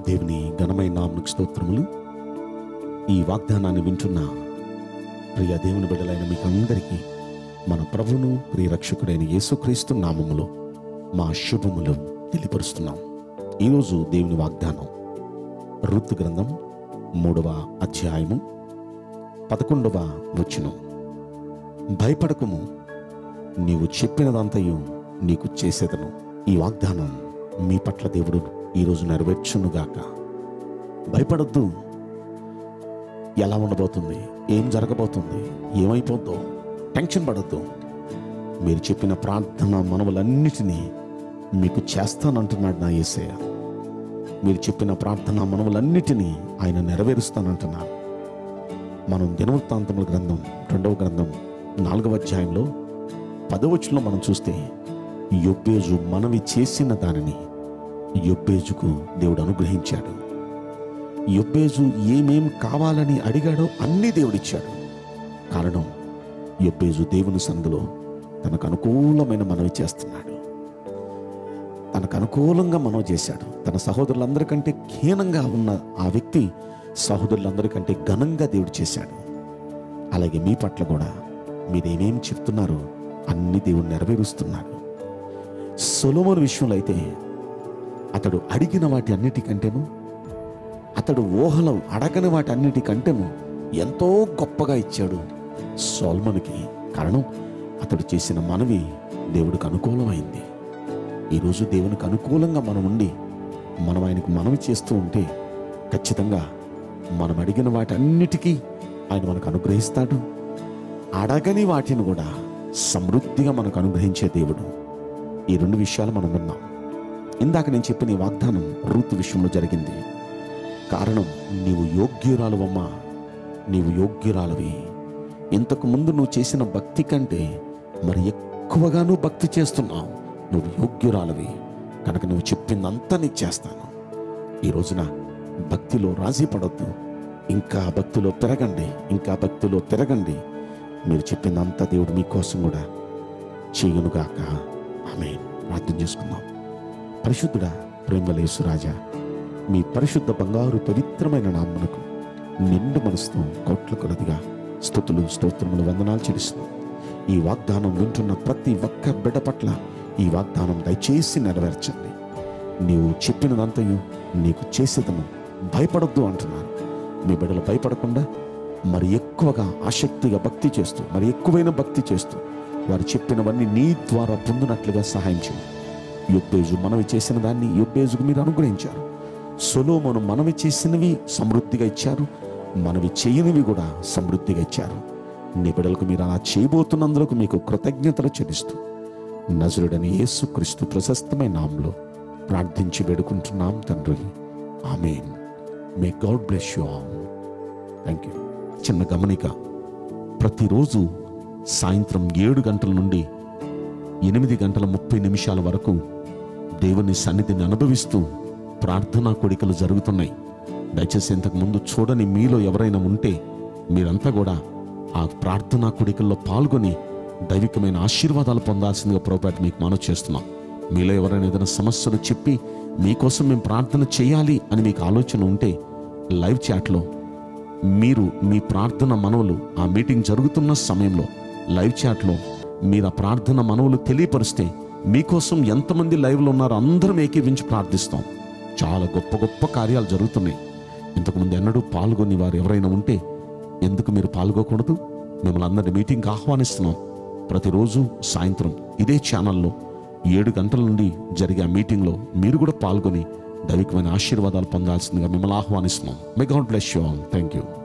దేవుని ఘనమైన నామకు స్తోత్రములు ఈ వాగ్దానాన్ని వింటున్న ప్రియ దేవుని బిడ్డలైన మీకు అందరికీ మన ప్రభువును ప్రియ రక్షకుడైన యేసుక్రీస్తు నామములో మా శుభములు తెలియపరుస్తున్నాం ఈరోజు దేవుని వాగ్దానం రుతు గ్రంథం మూడవ అధ్యాయము పదకొండవ వచనం భయపడకము నీవు చెప్పినదంతయు నీకు చేసేదను ఈ వాగ్దానం మీ పట్ల దేవుడు ఈరోజు నెరవేర్చునుగాక భయపడద్దు ఎలా ఉండబోతుంది ఏం జరగబోతుంది ఏమైపోద్దో టెన్షన్ పడద్దు మీరు చెప్పిన ప్రార్థన మనవులన్నిటినీ మీకు చేస్తానంటున్నాడు నా యేసయ్య మీరు చెప్పిన ప్రార్థన మనవులన్నిటినీ ఆయన నెరవేరుస్తానంటున్నారు మనం దినవృత్తాంతముల గ్రంథం రెండవ గ్రంథం నాలుగవ అధ్యాయంలో పదవచనంలో మనం చూస్తే యొబ్బేజు మనవి చేసిన దానిని యొబ్బేజుకు దేవుడు అనుగ్రహించాడు యొబ్బేజు ఏమేం కావాలని అడిగాడో అన్నీ దేవుడిచ్చాడు కారణం యొబ్బేజు దేవుని సందులో తనకు అనుకూలమైన మనవి చేస్తున్నాడు తనకు అనుకూలంగా మనవి చేశాడు తన సహోదరులందరికంటే హీనంగా ఉన్న ఆ వ్యక్తి సహోదరులందరికంటే ఘనంగా దేవుడు చేశాడు అలాగే మీ పట్ల కూడా మీరేమేం చెప్తున్నారో అన్ని దేవుడు నెరవేరుస్తున్నాడు సొలోమోను విషయంలో అయితే అతడు అడిగిన వాటి అన్నిటికంటేను అతడు ఊహలో అడగని వాటి అన్నిటికంటేను ఎంతో గొప్పగా ఇచ్చాడు సోల్మన్కి కారణం అతడు చేసిన మనవి దేవుడికి అనుకూలమైంది ఈరోజు దేవునికి అనుకూలంగా మనం ఉండి మనం ఆయనకు మనవి చేస్తూ ఉంటే ఖచ్చితంగా మనం అడిగిన వాటి అన్నిటికీ ఆయన మనకు అనుగ్రహిస్తాడు అడగని వాటిని కూడా సమృద్ధిగా మనకు అనుగ్రహించే దేవుడు ఈ రెండు విషయాలు మనం విన్నాం ఇందాక నేను చెప్పిన ఈ వాగ్దానం రూతు విషయంలో జరిగింది కారణం నీవు యోగ్యురాలువమ్మా నీవు యోగ్యురాలవి ఇంతకు ముందు నువ్వు చేసిన భక్తి కంటే మరి ఎక్కువగా నువ్వు భక్తి చేస్తున్నావు నువ్వు యోగ్యురాలవి కనుక నువ్వు చెప్పిందంతా నీకు చేస్తాను ఈ రోజున భక్తిలో రాజీ పడొద్దు ఇంకా భక్తిలో పెరగండి ఇంకా భక్తిలో పెరగండి మీరు చెప్పిందంతా దేవుడు మీకోసం కూడా చేయునుగాక ఆమె ప్రార్థన చేసుకుందాం పరిశుద్ధుడా ప్రేమలేసురాజా మీ పరిశుద్ధ బంగారు పవిత్రమైన నామ్మనకు నిండు మనసుతో కోట్ల కొలదిగా స్థుతులు స్తోత్రములు వందనాలు చెల్లిస్తున్నాం ఈ వాగ్దానం వింటున్న ప్రతి ఒక్క బిడ్డ పట్ల ఈ వాగ్దానం దయచేసి నెరవేర్చండి నీవు చెప్పినదంతయు నీకు చేసేదను భయపడొద్దు అంటున్నారు మీ బిడ్డలు భయపడకుండా మరి ఎక్కువగా ఆసక్తిగా భక్తి చేస్తూ మరి ఎక్కువైన భక్తి చేస్తూ వారు చెప్పినవన్నీ నీ ద్వారా పొందినట్లుగా సహాయం చేయండి యొబ్బేజు మనవి చేసిన దాన్ని యొబ్బేజుకు మీరు అనుగ్రహించారు సొలోమోను మనవి చేసినవి సమృద్ధిగా ఇచ్చారు మనవి చేయనివి కూడా సమృద్ధిగా ఇచ్చారు నీ బిడ్డలకు మీరు అలా చేయబోతున్నందుకు మీకు కృతజ్ఞతలు చెల్లిస్తూ నజరుడని యేసు క్రీస్తు ప్రశస్తమైన నామంలో ప్రార్థించి వేడుకుంటున్నాం తండ్రి amen may God bless you all thank you చిన్న గమనిక ప్రతిరోజు సాయంత్రం ఏడు గంటల నుండి ఎనిమిది గంటల ముప్పై నిమిషాల వరకు దేవుని సన్నిధిని అనుభవిస్తూ ప్రార్థనా కోడికలు జరుగుతున్నాయి దయచేసి ఇంతకు ముందు చూడని మీలో ఎవరైనా ఉంటే మీరంతా కూడా ఆ ప్రార్థనా కోడికల్లో పాల్గొని దైవికమైన ఆశీర్వాదాలు పొందాల్సిందిగా ప్రోపేట మీకు మనవి చేస్తున్నాం మీలో ఎవరైనా ఏదైనా సమస్యలు చెప్పి మీకోసం మేము ప్రార్థన చేయాలి అని మీకు ఆలోచన ఉంటే లైవ్ చాట్లో మీరు మీ ప్రార్థన మనవులు ఆ మీటింగ్ జరుగుతున్న సమయంలో లైవ్ చాట్లో మీరు ఆ ప్రార్థన మనవులు తెలియపరిస్తే మీకోసం ఎంతమంది లైవ్లో ఉన్నారో అందరం ఏకీవించి ప్రార్థిస్తాం చాలా గొప్ప గొప్ప కార్యాలు జరుగుతున్నాయి ఇంతకుముందు ఎన్నడూ పాల్గొని వారు ఎవరైనా ఉంటే ఎందుకు మీరు పాల్గొకూడదు మిమ్మల్ని అందరి మీటింగ్కి ఆహ్వానిస్తున్నాం ప్రతిరోజు సాయంత్రం ఇదే ఛానల్లో ఏడు గంటల నుండి జరిగే ఆ మీటింగ్లో మీరు కూడా పాల్గొని దైవికమైన ఆశీర్వాదాలు పొందాల్సిందిగా మిమ్మల్ని ఆహ్వానిస్తున్నాం may God bless you all thank you